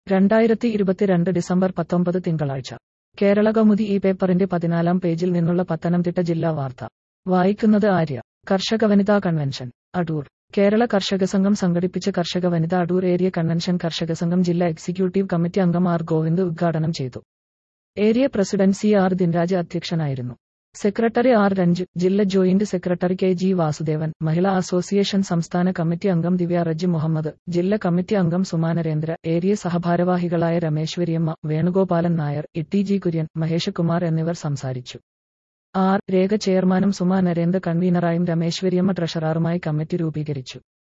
രണ്ടായിരത്തി ഇരുപത്തിരണ്ട് ഡിസംബർ പത്തൊമ്പത് തിങ്കളാഴ്ച കേരള കൗമുദി ഈ പേപ്പറിന്റെ പതിനാലാം പേജിൽ നിന്നുള്ള പത്തനംതിട്ട ജില്ലാ വാർത്ത വായിക്കുന്നത് ആര്യ കർഷക വനിതാ കൺവെൻഷൻ അടൂർ കേരള കർഷക സംഘം സംഘടിപ്പിച്ച കർഷക വനിതാ അടൂർ ഏരിയ കൺവെൻഷൻ കർഷക സംഘം ജില്ലാ എക്സിക്യൂട്ടീവ് കമ്മിറ്റി അംഗം ആർ ഗോവിന്ദ് ഉദ്ഘാടനം ചെയ്തു area president C R Dinraj അധ്യക്ഷനായിരുന്നു സെക്രട്ടറി ആർ രഞ്ജു ജില്ലാ joint secretary K G Vasudevan Mahila association സംസ്ഥാന കമ്മിറ്റി അംഗം ദിവ്യ റജി മുഹമ്മദ് ജില്ലാ കമ്മിറ്റി അംഗം സുമാ നരേന്ദ്ര ഏരിയ സഹഭാരവാഹികളായ രമേശ്വരിയമ്മ വേണുഗോപാലൻ നായർ ഇട്ടി ജി കുര്യൻ മഹേഷകുമാർ എന്നിവർ സംസാരിച്ചു ആർ രേഖ ചെയർമാനും സുമാ നരേന്ദ്ര കൺവീനറായും രമേശ്വരിയമ്മ ട്രഷററുമായി കമ്മിറ്റി രൂപീകരിച്ചു